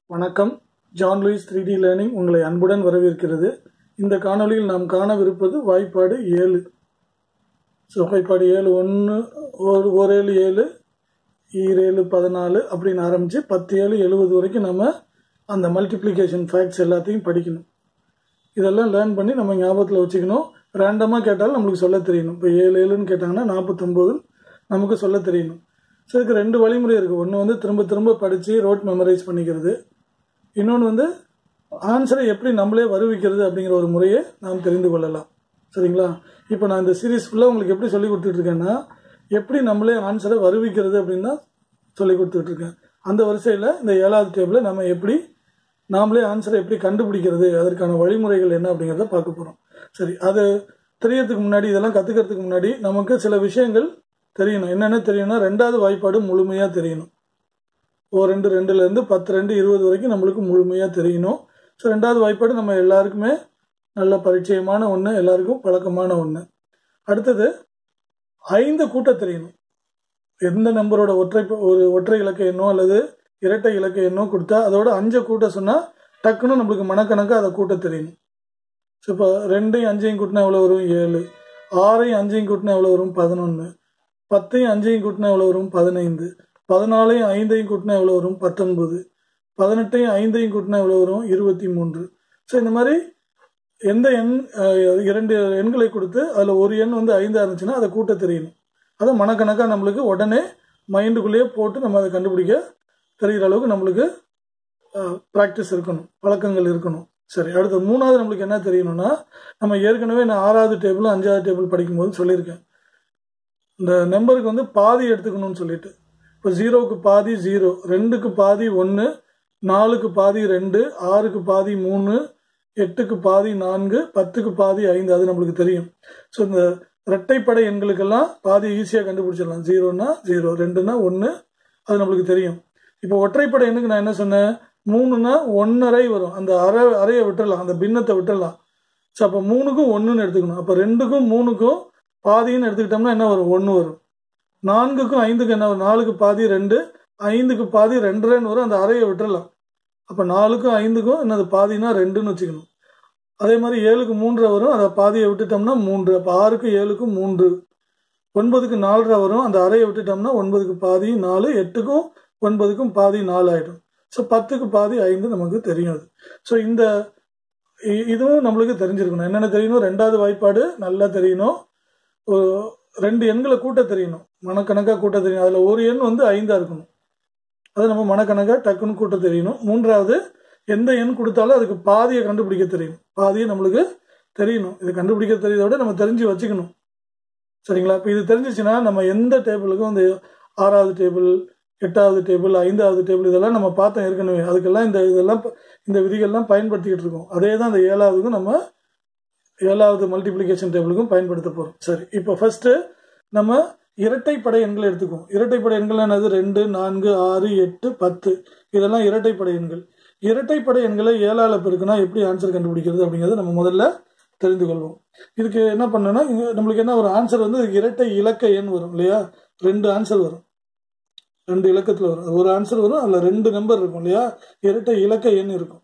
வணக்கம் John Louis three D learning உங்களை அன்புடன் வரவேற்கிறது இந்த காணொளியில் நாம் காணவிருப்பது வாய்ப்பாடு ஏழு ஸோ வாய்ப்பாடு ஏழு ஒன்று ஒரு ஒரு ஏழு ஏழு ஈரேழு பதினாலு அப்படின்னு ஆரம்பித்து பத்து ஏழு எழுபது வரைக்கும் நம்ம அந்த மல்டிப்ளிகேஷன் ஃபேக்ட்ஸ் எல்லாத்தையும் படிக்கணும் இதெல்லாம் லேர்ன் பண்ணி நம்ம ஞாபகத்தில் வச்சுக்கணும் ரேண்டமாக கேட்டாலும் நம்மளுக்கு சொல்ல தெரியணும் இப்போ ஏழு ஏழுன்னு கேட்டாங்கன்னா நாற்பத்தொம்போது நமக்கு சொல்ல தெரியணும் ஸோ இதுக்கு ரெண்டு வழிமுறை இருக்குது ஒன்று வந்து திரும்ப திரும்ப படித்து ரோட் மெமரைஸ் பண்ணிக்கிறது இன்னொன்று வந்து ஆன்சரை எப்படி நம்மளே வருவிக்கிறது அப்படிங்கிற ஒரு முறையை நாம் தெரிந்து கொள்ளலாம் சரிங்களா இப்போ நான் இந்த சீரீஸ் ஃபுல்லாக உங்களுக்கு எப்படி சொல்லி கொடுத்துட்ருக்கேன்னா எப்படி நம்மளே ஆன்சரை வருவிக்கிறது அப்படின்னு தான் சொல்லி கொடுத்துட்ருக்கேன் அந்த வரிசையில் இந்த ஏழாவது டேபிளில் நம்ம எப்படி நாமளே ஆன்சரை எப்படி கண்டுபிடிக்கிறது அதற்கான வழிமுறைகள் என்ன அப்படிங்கிறத பார்க்க போகிறோம் சரி அது தெரியறதுக்கு முன்னாடி இதெல்லாம் கற்றுக்கிறதுக்கு முன்னாடி நமக்கு சில விஷயங்கள் தெரியணும் என்னென்ன தெரியணும்னா ரெண்டாவது வாய்ப்பாடு முழுமையாக தெரியணும் ஓ ரெண்டு ரெண்டுலேருந்து பத்து ரெண்டு இருபது வரைக்கும் நம்மளுக்கு முழுமையாக தெரியணும் ஸோ ரெண்டாவது வாய்ப்பாடு நம்ம எல்லாருக்குமே நல்ல பரிச்சயமான ஒன்று எல்லாருக்கும் பழக்கமான ஒன்று அடுத்தது ஐந்து கூட்ட தெரியணும் எந்த நம்பரோட ஒற்றை ஒரு ஒற்றை இலக்க எண்ணோ அல்லது இரட்டை இலக்க எண்ணோ கொடுத்தா அதோட அஞ்சை கூட்ட சொன்னால் டக்குன்னு நம்மளுக்கு மனக்கணக்காக அதை கூட்ட தெரியணும் ஸோ இப்போ ரெண்டையும் அஞ்சையும் கூட்டினா எவ்வளோ வரும் ஏழு ஆறையும் அஞ்சையும் கூட்டினா எவ்வளோ வரும் பதினொன்று பத்தையும் அஞ்சையும் கூட்டினா எவ்வளோ வரும் பதினைந்து பதினாலையும் ஐந்தையும் கூட்டினா எவ்வளோ வரும் பத்தொன்பது பதினெட்டையும் ஐந்தையும் கூட்டினா எவ்வளோ வரும் இருபத்தி மூன்று ஸோ இந்த மாதிரி எந்த எண் அஹ், இரண்டு எண்களை கொடுத்து அதில் ஒரு எண் வந்து ஐந்தாக இருந்துச்சுன்னா அதை கூட்ட தெரியணும் அதை மனக்கணக்காக நம்மளுக்கு உடனே மைண்டுக்குள்ளேயே போட்டு நம்ம அதை கண்டுபிடிக்க தெரிகிற அளவுக்கு நம்மளுக்கு ப்ராக்டிஸ் இருக்கணும் பழக்கங்கள் இருக்கணும் சரி அடுத்து மூணாவது நம்மளுக்கு என்ன தெரியணும்னா நம்ம ஏற்கனவே நான் ஆறாவது டேபிள் அஞ்சாவது டேபிள் படிக்கும்போது சொல்லியிருக்கேன் இந்த நம்பருக்கு வந்து பாதி எடுத்துக்கணும்னு சொல்லிட்டு இப்போ ஜீரோவுக்கு பாதி ஜீரோ ரெண்டுக்கு பாதி ஒன்று நாலுக்கு பாதி ரெண்டு ஆறுக்கு பாதி மூணு எட்டுக்கு பாதி நான்கு பத்துக்கு பாதி ஐந்து அது நம்மளுக்கு தெரியும் ஸோ இந்த இரட்டைப்படை எண்களுக்கெல்லாம் பாதி ஈஸியாக கண்டுபிடிச்சிடலாம் ஜீரோனா ஜீரோ ரெண்டுனா ஒன்று அது நம்மளுக்கு தெரியும் இப்போ ஒற்றைப்படை எண்ணுக்கு நான் என்ன சொன்னேன் மூணுனா ஒன்றரை வரும் அந்த அரை அறையை விட்டுடலாம் அந்த பின்னத்தை விட்டுடலாம் ஸோ அப்போ மூணுக்கும் ஒன்றுன்னு எடுத்துக்கணும் அப்போ ரெண்டுக்கும் மூணுக்கும் பாதின்னு எடுத்துக்கிட்டோம்னா என்ன வரும் ஒன்று வரும் நான்குக்கும் ஐந்துக்கும் என்ன வரும் நாலுக்கு பாதி ரெண்டு ஐந்துக்கு பாதி ரெண்டரைன்னு வரும் அந்த அறையை விட்டுறலாம் அப்போ நாலுக்கும் ஐந்துக்கும் என்னது பாதினா ரெண்டுன்னு வச்சுக்கணும் அதே மாதிரி ஏழுக்கு மூன்றரை வரும் அதை பாதியை விட்டுட்டோம்னா மூன்று அப்போ ஆறுக்கு ஏழுக்கும் மூன்று ஒன்பதுக்கு நாலரை வரும் அந்த அறையை விட்டுட்டோம்னா ஒன்பதுக்கு பாதி நாலு எட்டுக்கும் ஒன்பதுக்கும் பாதி நாலு ஆயிடும் ஸோ பத்துக்கு பாதி ஐந்து நமக்கு தெரியும் அது ஸோ இந்த இ- இதுவும் நம்மளுக்கு தெரிஞ்சிருக்கணும் என்னென்ன தெரியணும் ரெண்டாவது வாய்ப்பாடு நல்லா தெரியணும் ஒரு ரெண்டு எண்களை கூட்ட தெரியணும் மனக்கணக்காக கூட்ட தெரியணும் அதில் ஒரு எண் வந்து ஐந்தாக இருக்கணும் அதை நம்ம மனக்கணக்காக டக்குன்னு கூட்ட தெரியணும் மூன்றாவது எந்த எண் கொடுத்தாலும் அதுக்கு பாதியை கண்டுபிடிக்க தெரியணும் பாதியை நம்மளுக்கு தெரியணும் இது கண்டுபிடிக்க தெரியறத விட நம்ம தெரிஞ்சு வச்சுக்கணும் சரிங்களா இப்போ இது தெரிஞ்சிச்சுன்னா நம்ம எந்த டேபிளுக்கும் இந்த ஆறாவது டேபிள் எட்டாவது டேபிள் ஐந்தாவது டேபிள் இதெல்லாம் நம்ம பார்த்தோம் ஏற்கனவே அதுக்கெல்லாம் இந்த இதெல்லாம் ப- இந்த விதிகள்லாம் பயன்படுத்திக்கிட்டு இருக்கோம் அதே தான் இந்த ஏழாவதுக்கும் நம்ம ஏழாவது மல்டிப்ளிகேஷன் டேபிளுக்கும் பயன்படுத்த போகிறோம் சரி இப்போ ஃபர்ஸ்ட் நம்ம இரட்டைப்படை எண்களை எடுத்துக்குவோம் இரட்டைப்படை எண்கள் என்னது ரெண்டு நான்கு ஆறு எட்டு பத்து இதெல்லாம் இரட்டைப்படை எண்கள் இரட்டைப்படை எண்களை ஏழால பெருக்குனா எப்படி ஆன்சர் கண்டுபிடிக்கிறது அப்படிங்கிறத நம்ம முதல்ல தெரிந்து கொள்வோம் இதுக்கு என்ன பண்ணணும்னா இங்க நம்மளுக்கு என்ன ஒரு ஆன்சர் வந்து இதுக்கு இரட்டை இலக்க எண் வரும் இல்லையா ரெண்டு ஆன்சர் வரும் ரெண்டு இலக்கத்தில் வரும் ஒரு ஆன்சர் வரும் அதில் ரெண்டு நம்பர் இருக்கும் இல்லையா இரட்டை இலக்க எண் இருக்கும்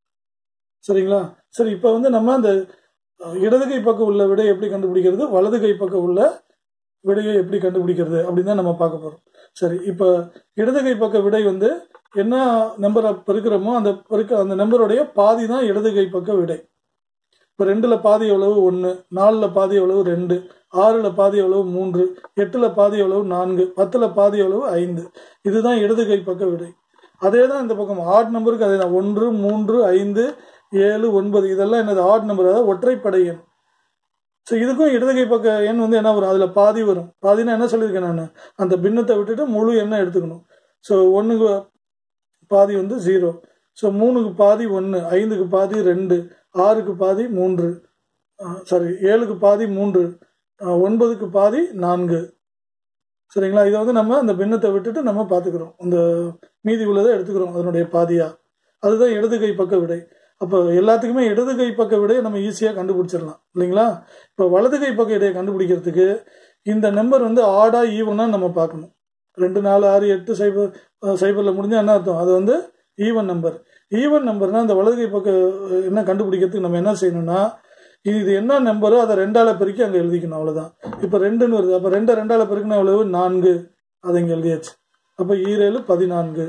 சரிங்களா சரி இப்போ வந்து நம்ம அந்த அஹ், இடது கை பக்கம் உள்ள விடை எப்படி கண்டுபிடிக்கிறது வலது கை பக்கம் உள்ள விடையை எப்படி கண்டுபிடிக்கிறது அப்படின்னு தான் நம்ம பார்க்க போகிறோம் சரி இப்போ இடது கை பக்க விடை வந்து என்ன நம்பரை பெருக்கிறோமோ அந்த பெருக்க அந்த நம்பருடைய பாதி தான் இடது கை பக்க விடை இப்போ ரெண்டில் பாதி எவ்வளவு ஒன்று நாலில் பாதி எவ்வளவு ரெண்டு ஆறில் பாதி எவ்வளவு மூன்று எட்டில் பாதி எவ்வளவு நான்கு பத்தில் பாதி எவ்வளவு ஐந்து இதுதான் இடது கை பக்க விடை அதே தான் இந்த பக்கம் ஆட் நம்பருக்கு அதே தான் ஒன்று மூன்று ஐந்து ஏழு ஒன்பது இதெல்லாம் என்னது ஆட் நம்பர் அதாவது ஒற்றைப்படை எண் ஸோ இதுக்கும் இடது கை பக்க எண் வந்து என்ன வரும் அதில் பாதி வரும் பாதினா என்ன சொல்லியிருக்கேன் நான் அந்த பின்னத்தை விட்டுட்டு முழு எண்ணை எடுத்துக்கணும் ஸோ ஒன்றுக்கு பாதி வந்து ஜீரோ ஸோ மூணுக்கு பாதி ஒன்று ஐந்துக்கு பாதி ரெண்டு ஆறுக்கு பாதி மூன்று சாரி ஏழுக்கு பாதி மூன்று அஹ், ஒன்பதுக்கு பாதி நான்கு சரிங்களா இதை வந்து நம்ம அந்த பின்னத்தை விட்டுட்டு நம்ம பார்த்துக்கிறோம் அந்த மீதி உள்ளதை எடுத்துக்கிறோம் அதனுடைய பாதியா அதுதான் இடது கை பக்க விடை அப்போ எல்லாத்துக்குமே இடது கை பக்க விடையை நம்ம ஈஸியாக கண்டுபிடிச்சிடலாம் இல்லைங்களா இப்போ வலது கை பக்க விடையை கண்டுபிடிக்கிறதுக்கு இந்த நம்பர் வந்து ஆடா ஈவனா நம்ம பார்க்கணும் ரெண்டு நாலு ஆறு எட்டு சைபர் சைபரில் முடிஞ்சால் என்ன அர்த்தம் அது வந்து ஈவன் நம்பர் ஈவன் நம்பர்னா அந்த வலதுகை பக்கம் அஹ், என்ன கண்டுபிடிக்கிறதுக்கு நம்ம என்ன செய்யணும்னா இது என்ன நம்பரோ அதை ரெண்டால பெருக்கி அங்கே எழுதிக்கணும் அவ்வளோதான் இப்போ ரெண்டுன்னு வருது அப்போ ரெண்டை ரெண்டால பெருக்கினா எவ்வளவு நான்கு அதை இங்கே எழுதியாச்சு அப்போ ஈரேழு பதினான்கு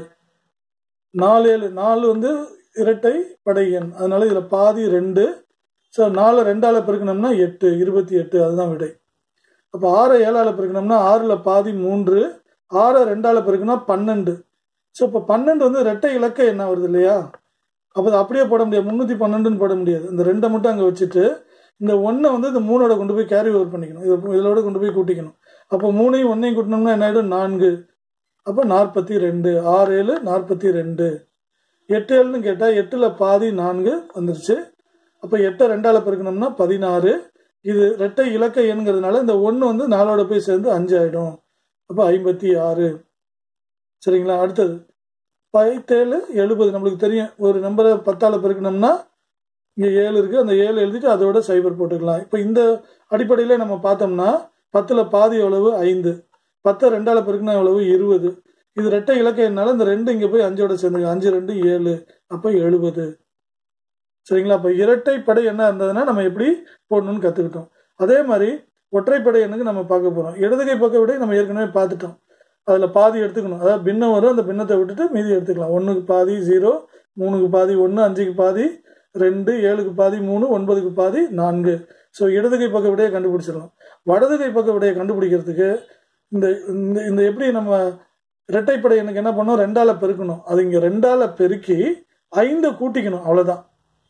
நாலு ஏழு நாலு வந்து இரட்டை படை எண் அதனால இதில் பாதி ரெண்டு ஸோ நாலு ரெண்டால பெருக்கணும்னா எட்டு இருபத்தி எட்டு அதுதான் விடை அப்போ ஆறை ஏழால பெருக்கணும்னா ஆறில் பாதி மூன்று ஆறை ரெண்டால பெருக்குனா பன்னெண்டு ஸோ இப்போ பன்னெண்டு வந்து ரெட்டை இலக்க என்ன வருது இல்லையா அப்போ அது அப்படியே போட முடியாது முந்நூற்றி பன்னெண்டுன்னு போட முடியாது இந்த ரெண்டை மட்டும் அங்கே வச்சுட்டு இந்த ஒன்றை வந்து இந்த மூணோட கொண்டு போய் கேரி ஓவர் பண்ணிக்கணும் இது இதோட கொண்டு போய் கூட்டிக்கணும் அப்போ மூணையும் ஒன்றையும் கூட்டினோம்னா என்ன ஆகிடும் நான்கு அப்போ நாற்பத்தி ரெண்டு ஆறு ஏழு நாற்பத்தி ரெண்டு எட்டு ஏழுன்னு கேட்டால் எட்டில் பாதி நான்கு வந்துருச்சு அப்போ எட்டை ரெண்டால் பெருக்கணும்னா பதினாறு இது ரெட்டை இலக்க எண்கிறதுனால இந்த ஒன்று வந்து நாலோட போய் சேர்ந்து அஞ்சு ஆகிடும் அப்போ ஐம்பத்தி ஆறு சரிங்களா அடுத்தது பைத்தேழு எழுபது நம்மளுக்கு தெரியும் ஒரு நம்பரை பத்தால் பெருக்கணும்னா இங்கே ஏழு இருக்குது அந்த ஏழு எழுதிட்டு அதோட சைபர் போட்டுக்கலாம் இப்போ இந்த அடிப்படையில் நம்ம பார்த்தோம்னா பத்தில் பாதி எவ்வளவு ஐந்து பத்தை ரெண்டால் பெருக்குனா எவ்வளவு இருபது இது ரெட்டை இலக்க எண்ணால இந்த ரெண்டு இங்கே போய் அஞ்சோட சேர்ந்துங்க அஞ்சு ரெண்டு ஏழு அப்போ எழுபது சரிங்களா அப்போ இரட்டைப்படை என்ன இருந்ததுன்னா நம்ம எப்படி போடணும்னு கற்றுக்கிட்டோம் அதே மாதிரி ஒற்றைப்படை எண்ணுக்கு நம்ம பார்க்க போகிறோம் இடதுகை பக்க விட நம்ம ஏற்கனவே பார்த்துட்டோம் அதில் பாதி எடுத்துக்கணும் அதாவது பின்னம் வரும் அந்த பின்னத்தை விட்டுட்டு மீதி எடுத்துக்கலாம் ஒன்றுக்கு பாதி ஜீரோ மூணுக்கு பாதி ஒன்று அஞ்சுக்கு பாதி ரெண்டு ஏழுக்கு பாதி மூணு ஒன்பதுக்கு பாதி நான்கு ஸோ இடதுகை பக்க விடையை கண்டுபிடிச்சிடலாம் வடதுகை பக்க விடையை கண்டுபிடிக்கிறதுக்கு இந்த இந்த இந்த எப்படி நம்ம இரட்டைப்படை எனக்கு என்ன பண்ணோம் ரெண்டால பெருக்கணும் அது இங்கே ரெண்டால பெருக்கி ஐந்தை கூட்டிக்கணும் அவ்வளோதான்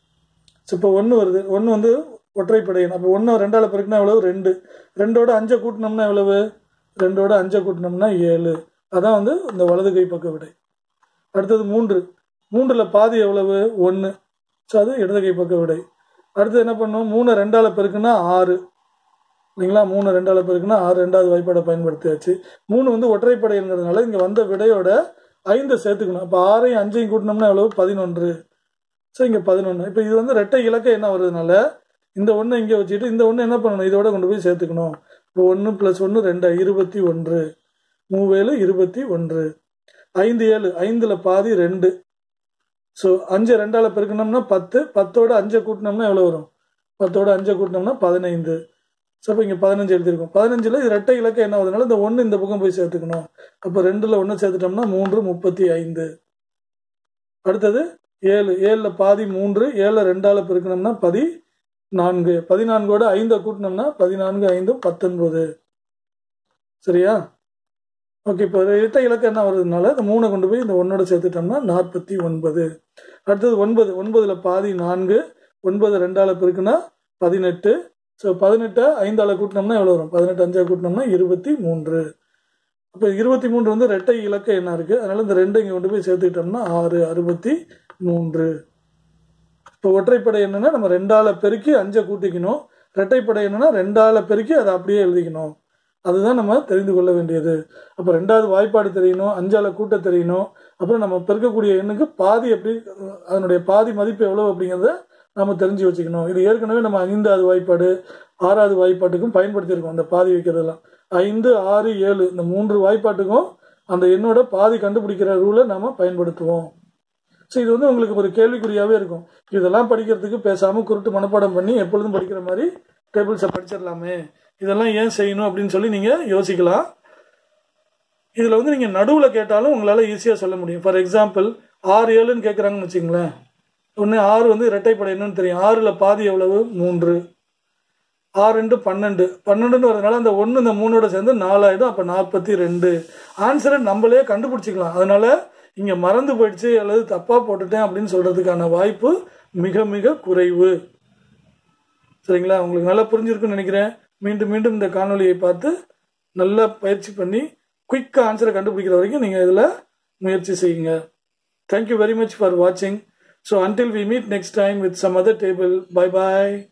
ஸோ இப்போ ஒன்று வருது ஒன்று வந்து ஒற்றைப்படை அப்போ ஒன்று ரெண்டால பெருக்கினா எவ்வளவு ரெண்டு ரெண்டோட அஞ்சை கூட்டினோம்னா எவ்வளவு ரெண்டோட அஞ்சை கூட்டினோம்னா ஏழு அதான் வந்து இந்த வலது கை பக்க விடை அடுத்தது மூன்று மூன்றில் பாதி எவ்வளவு ஒன்று ஸோ அது இடது கை பக்க விடை அடுத்து என்ன பண்ணோம் மூணு ரெண்டால பெருக்குன்னா ஆறு இல்லைங்களா மூணு ரெண்டால பெருக்குன்னா ஆறு ரெண்டாவது வாய்ப்பாடை பயன்படுத்தியாச்சு மூணு வந்து ஒற்றைப்படைங்கிறதுனால இங்கே வந்த விடையோட ஐந்து சேர்த்துக்கணும் அப்போ ஆறையும் அஞ்சையும் கூட்டினோம்னா எவ்வளவு பதினொன்று ஸோ இங்கே பதினொன்று இப்போ இது வந்து ரெட்டை இலக்க என்ன வருதுனால இந்த ஒன்று இங்கே வச்சுட்டு இந்த ஒன்று என்ன பண்ணணும் இதோட கொண்டு போய் சேர்த்துக்கணும் இப்போ ஒன்று ப்ளஸ் ஒன்று ரெண்டு இருபத்தி ஒன்று மூவேழு இருபத்தி ஒன்று ஐந்து ஏழு ஐந்தில் பாதி ரெண்டு ஸோ அஞ்சு ரெண்டால் பெருக்கணும்னா பத்து பத்தோட அஞ்சை கூட்டினோம்னா எவ்வளோ வரும் பத்தோட அஞ்சை கூட்டினோம்னா பதினைந்து ஸோ இப்போ இங்கே பதினஞ்சு எழுதியிருக்கோம் பதினஞ்சில் இது ரெட்டை இலக்கம் என்ன ஆகுதுனால இந்த ஒன்று இந்த பக்கம் போய் சேர்த்துக்கணும் அப்போ ரெண்டில் ஒன்று சேர்த்துட்டோம்னா மூன்று முப்பத்தி ஐந்து அடுத்தது ஏழு ஏழில் பாதி மூன்று ஏழில் ரெண்டால் பெருக்கணும்னா பதி நான்கு பதினான்கோட ஐந்தை கூட்டினோம்னா பதினான்கு ஐந்தும் பத்தொன்பது சரியா ஓகே இப்போ இரட்டை இலக்கம் என்ன வருதுனால இந்த மூணை கொண்டு போய் இந்த ஒன்னோட சேர்த்துட்டோம்னா நாற்பத்தி ஒன்பது அடுத்தது ஒன்பது ஒன்பதுல பாதி நான்கு ஒன்பது ரெண்டால பெருக்குனா பதினெட்டு ஸோ பதினெட்டை ஐந்தால கூட்டினோம்னா எவ்வளோ வரும் பதினெட்டு அஞ்சா கூட்டினோம்னா இருபத்தி மூன்று அப்போ இருபத்தி மூன்று வந்து ரெட்டை இலக்கம் என்ன இருக்கு அதனால இந்த ரெண்டு இங்கே கொண்டு போய் சேர்த்துக்கிட்டோம்னா ஆறு அறுபத்தி மூன்று இப்போ ஒற்றைப்படை என்னன்னா நம்ம ரெண்டால பெருக்கி அஞ்சை கூட்டிக்கணும் ரெட்டைப்படை என்னன்னா ரெண்டால பெருக்கி அதை அப்படியே எழுதிக்கணும் அதுதான் நம்ம தெரிந்து கொள்ள வேண்டியது அப்போ ரெண்டாவது வாய்ப்பாடு தெரியணும் அஞ்சால கூட்ட தெரியணும் அப்புறம் நம்ம பெருக்கக்கூடிய எண்ணுக்கு பாதி எப்படி அதனுடைய பாதி மதிப்பு எவ்வளோ அப்படிங்கிறத நம்ம தெரிஞ்சு வச்சுக்கணும் இது ஏற்கனவே நம்ம ஐந்தாவது வாய்ப்பாடு ஆறாவது வாய்ப்பாட்டுக்கும் பயன்படுத்தியிருக்கோம் அந்த பாதி வைக்கிறதெல்லாம் ஐந்து ஆறு ஏழு இந்த மூன்று வாய்ப்பாட்டுக்கும் அந்த எண்ணோட பாதி கண்டுபிடிக்கிற ரூலை நாம பயன்படுத்துவோம் ஸோ இது வந்து உங்களுக்கு ஒரு கேள்விக்குறியாகவே இருக்கும் இதெல்லாம் படிக்கிறதுக்கு பேசாமல் குருட்டு மனப்பாடம் பண்ணி எப்பொழுதும் படிக்கிற மாதிரி டேபிள்ஸை படிச்சிடலாமே இதெல்லாம் ஏன் செய்யணும் அப்படின்னு சொல்லி நீங்கள் யோசிக்கலாம் இதில் வந்து நீங்கள் நடுவில் கேட்டாலும் உங்களால் ஈஸியாக சொல்ல முடியும் ஃபார் எக்ஸாம்பிள் ஆறு ஏழுன்னு கேட்குறாங்கன்னு வச்சுங்களேன் ஒன்று ஆறு வந்து இரட்டைப்படை என்னன்னு தெரியும் ஆறில் பாதி எவ்வளவு மூன்று ஆறு ரெண்டு பன்னெண்டு பன்னெண்டுன்னு வரதுனால அந்த ஒன்று இந்த மூணோட சேர்ந்து நாலாயிடும் அப்போ நாற்பத்தி ரெண்டு ஆன்சரை நம்மளே கண்டுபிடிச்சிக்கலாம் அதனால இங்கே மறந்து போயிடுச்சு அல்லது தப்பாக போட்டுட்டேன் அப்படின்னு சொல்கிறதுக்கான வாய்ப்பு மிக மிக குறைவு சரிங்களா உங்களுக்கு நல்லா புரிஞ்சிருக்குன்னு நினைக்கிறேன் மீண்டும் மீண்டும் இந்த காணொலியை பார்த்து நல்லா பயிற்சி பண்ணி குயிக்காக ஆன்சரை கண்டுபிடிக்கிற வரைக்கும் நீங்கள் இதில் முயற்சி செய்யுங்க தேங்க்யூ வெரி மச் ஃபார் வாட்சிங் so until we meet next time with some other table bye bye